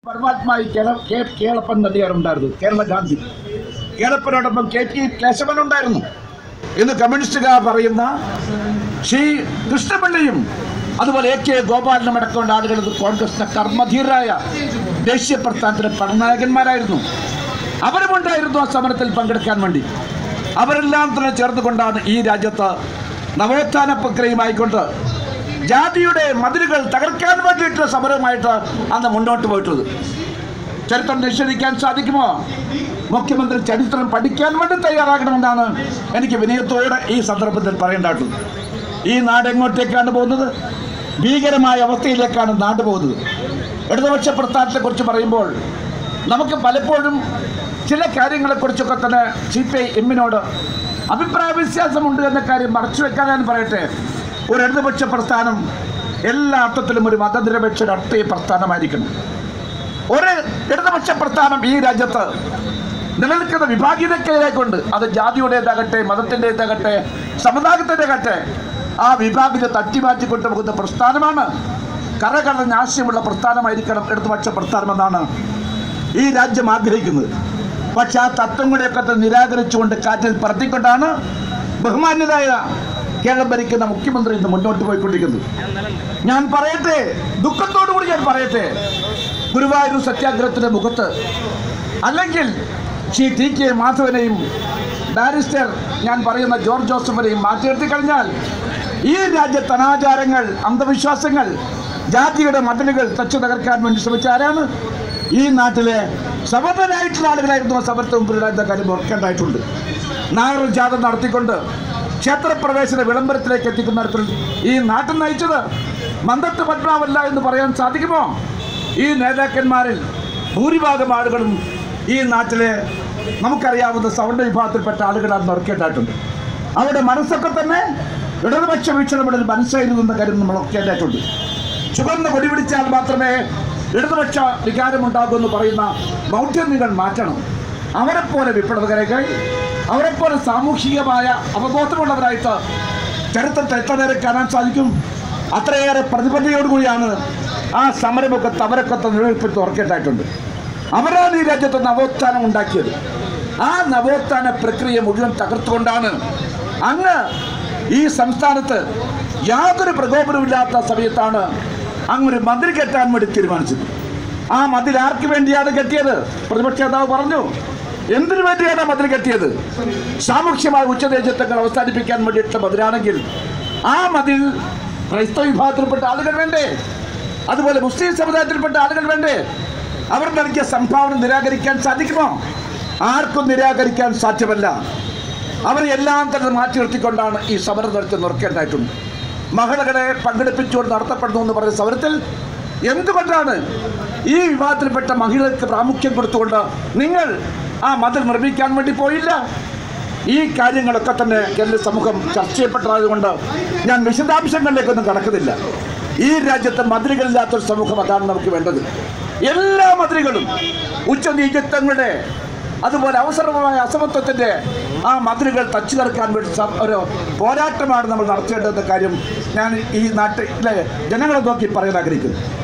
പരമാത്മായി കേള കെ കേളപ്പൻ നടിയാറുണ്ടായിരുന്നു കേരള ഗാന്ധി കേളപ്പനോടൊപ്പം കെ ടി കേശവൻ ഉണ്ടായിരുന്നു ഇന്ന് കമ്മ്യൂണിസ്റ്റുകാർ പറയുന്ന ശ്രീ കൃഷ്ണപിള്ളിയും അതുപോലെ എ കെ ഗോപാലനും അടക്കമുള്ള ആളുകൾ ഇത് കോൺഗ്രസിന്റെ കർമ്മധീരായ ദേശീയ പ്രസ്ഥാനത്തിലെ പടനായകന്മാരായിരുന്നു അവരുമുണ്ടായിരുന്നു ആ സമരത്തിൽ പങ്കെടുക്കാൻ വേണ്ടി അവരെല്ലാം തന്നെ ചേർന്നുകൊണ്ടാണ് ഈ രാജ്യത്ത് നവോത്ഥാന പ്രക്രിയയുമായിക്കൊണ്ട് ജാതിയുടെ മതിലുകൾ തകർക്കാൻ വേണ്ടിയിട്ടുള്ള സമരമായിട്ട് അന്ന് മുന്നോട്ട് പോയിട്ടുള്ളത് ചരിത്രം നിഷേധിക്കാൻ സാധിക്കുമോ മുഖ്യമന്ത്രി ചരിത്രം പഠിക്കാൻ വേണ്ടി തയ്യാറാകണമെന്നാണ് എനിക്ക് വിനയത്തോടെ ഈ സന്ദർഭത്തിൽ പറയേണ്ടതായിട്ടുള്ളത് ഈ നാട് എങ്ങോട്ടേക്കാണ് പോകുന്നത് ഭീകരമായ അവസ്ഥയിലേക്കാണ് നാട് പോകുന്നത് ഇടതുപക്ഷ പ്രസ്ഥാനത്തെക്കുറിച്ച് പറയുമ്പോൾ നമുക്ക് പലപ്പോഴും ചില കാര്യങ്ങളെക്കുറിച്ചൊക്കെ തന്നെ സി പി ഐ എമ്മിനോട് അഭിപ്രായ വ്യത്യാസമുണ്ട് എന്ന കാര്യം മറച്ചു വെക്കാൻ ഞാൻ പറയട്ടെ ഒരു ഇടതുപക്ഷ പ്രസ്ഥാനം എല്ലാ അർത്ഥത്തിലും ഒരു മതനിരപേക്ഷ രാഷ്ട്രീയ പ്രസ്ഥാനമായിരിക്കണം ഒരു ഇടതുപക്ഷ പ്രസ്ഥാനം ഈ രാജ്യത്ത് നിലനിൽക്കുന്ന വിഭാഗീയതക്കെതിരെക്കൊണ്ട് അത് ജാതിയുടേതാകട്ടെ മതത്തിൻ്റെതാകട്ടെ സമുദായത്തിൻ്റെതാകട്ടെ ആ വിഭാഗത്തെ തട്ടിമാറ്റിക്കൊണ്ട് പോകുന്ന പ്രസ്ഥാനമാണ് കരകടഞ്ഞ ആശയമുള്ള പ്രസ്ഥാനമായിരിക്കണം ഇടതുപക്ഷ പ്രസ്ഥാനമെന്നാണ് ഈ രാജ്യം ആഗ്രഹിക്കുന്നത് പക്ഷെ ആ തത്വങ്ങളെയൊക്കെ തന്നെ നിരാകരിച്ചുകൊണ്ട് കാറ്റിൽ പറത്തിക്കൊണ്ടാണ് ബഹുമാന്യരായ കേരളം ഭരിക്കുന്ന മുഖ്യമന്ത്രി ഇന്ന് മുന്നോട്ട് പോയിക്കൊണ്ടിരിക്കുന്നത് ഞാൻ പറയട്ടെ ദുഃഖത്തോടു കൂടി ഞാൻ പറയട്ടെ ഗുരുവായൂർ സത്യാഗ്രഹത്തിന്റെ മുഖത്ത് അല്ലെങ്കിൽ ശ്രീ ടി കെ മാധവനെയും ബാരിസ്റ്റർ ഞാൻ പറയുന്ന ജോർജ് ജോസഫിനെയും മാറ്റി നിർത്തി കഴിഞ്ഞാൽ ഈ രാജ്യത്ത് അനാചാരങ്ങൾ അന്ധവിശ്വാസങ്ങൾ ജാതിയുടെ മതിലുകൾ തച്ചു തകർക്കാൻ വേണ്ടി ശ്രമിച്ച ആരാണ് ഈ നാട്ടിലെ സമർത്ഥനായിട്ടുള്ള ആളുകളായിരുന്നു ആ സമരത്തിന് മുമ്പിലുണ്ടായിരുന്ന കാര്യം ഓർക്കേണ്ടതായിട്ടുണ്ട് നായർ ജാഥ നടത്തിക്കൊണ്ട് ക്ഷേത്രപ്രവേശന വിളംബരത്തിലേക്ക് എത്തിക്കുന്ന തരത്തിൽ ഈ നാട്ടിൽ നയിച്ചത് മന്ദത്ത് പത്മാവല്ല എന്ന് പറയാൻ സാധിക്കുമോ ഈ നേതാക്കന്മാരിൽ ഭൂരിഭാഗം ആളുകളും ഈ നാട്ടിലെ നമുക്കറിയാവുന്ന സവർണ വിഭാഗത്തിൽപ്പെട്ട ആളുകളാണ് ഓർക്കേണ്ടതായിട്ടുണ്ട് അവരുടെ മനസ്സൊക്കെ തന്നെ ഇടതുപക്ഷ വീക്ഷണങ്ങളിൽ മനസ്സായിരുന്നു എന്ന കാര്യം നമ്മൾ ഓർക്കേണ്ടതായിട്ടുണ്ട് ചുവന്ന കൊടി പിടിച്ചാൽ മാത്രമേ ഇടതുപക്ഷ വികാരമുണ്ടാകൂ എന്ന് പറയുന്ന ബൗദ്ധ്യങ്ങൾ മാറ്റണം അവരെപ്പോലെ വിപ്ലവകരകൾ അവരെപ്പോലെ സാമൂഹികമായ അവബോധമുള്ളവരായിട്ട് ചരിത്രത്തെ എത്ര നേരം കാണാൻ സാധിക്കും അത്രയേറെ പ്രതിബദ്ധതയോടുകൂടിയാണ് ആ സമരമൊക്കെ തവരൊക്കെ നിലനിൽപ്പെടുത്തി ഓർക്കേണ്ടതായിട്ടുണ്ട് അവരാണ് ഈ രാജ്യത്ത് നവോത്ഥാനം ഉണ്ടാക്കിയത് ആ നവോത്ഥാന പ്രക്രിയ മുഴുവൻ തകർത്തുകൊണ്ടാണ് അങ്ങ് ഈ സംസ്ഥാനത്ത് യാതൊരു പ്രകോപനമില്ലാത്ത സമയത്താണ് അങ്ങൊരു മതിൽ കെട്ടാൻ വേണ്ടി തീരുമാനിച്ചത് ആ മതിൽ ആർക്ക് വേണ്ടിയാണ് കെട്ടിയത് പ്രതിപക്ഷ നേതാവ് പറഞ്ഞു എന്തിനു വേണ്ടിയാണ് ആ മതിൽ കെട്ടിയത് സാമൂഹ്യമായ ഉച്ചദേശത്തങ്ങൾ അവസാനിപ്പിക്കാൻ വേണ്ടിയിട്ടുള്ള മതിലാണെങ്കിൽ ആ മതിൽ ക്രൈസ്തവ വിഭാഗത്തിൽപ്പെട്ട ആളുകൾ വേണ്ടേ അതുപോലെ മുസ്ലിം സമുദായത്തിൽപ്പെട്ട ആളുകൾ വേണ്ടേ അവർ നൽകിയ സംഭാവന നിരാകരിക്കാൻ സാധിക്കുമോ ആർക്കും നിരാകരിക്കാൻ സാധ്യമല്ല അവരെ എല്ലാം തന്നെ മാറ്റി നിർത്തിക്കൊണ്ടാണ് ഈ സമരം നടത്തി നിർക്കേണ്ടതായിട്ടുണ്ട് മഹിളകളെ പങ്കെടുപ്പിച്ചുകൊണ്ട് നടത്തപ്പെടുന്നു എന്ന് പറയുന്ന സമരത്തിൽ എന്തുകൊണ്ടാണ് ഈ വിഭാഗത്തിൽപ്പെട്ട മഹിളകൾക്ക് പ്രാമുഖ്യം കൊടുത്തുകൊണ്ട് നിങ്ങൾ ആ മതിൽ നിർമ്മിക്കാൻ വേണ്ടി പോയില്ല ഈ കാര്യങ്ങളൊക്കെ തന്നെ കേന്ദ്ര സമൂഹം ചർച്ച ചെയ്യപ്പെട്ടതായതുകൊണ്ട് ഞാൻ വിശദാംശങ്ങളിലേക്കൊന്നും കടക്കുന്നില്ല ഈ രാജ്യത്ത് മതിലുകളില്ലാത്തൊരു സമൂഹം അതാണ് നമുക്ക് വേണ്ടത് എല്ലാ മതിലുകളും ഉച്ചനീചത്വങ്ങളുടെ അതുപോലെ അവസരമായ അസമത്വത്തിന്റെ ആ മതിലുകൾ തച്ചു തീർക്കാൻ വേണ്ടി സം- ഒരു പോരാട്ടമാണ് നമ്മൾ നടത്തേണ്ടതെന്ന കാര്യം ഞാൻ ഈ നാട്ടിലെ ജനങ്ങളെ നോക്കി പറയാൻ ആഗ്രഹിക്കുന്നു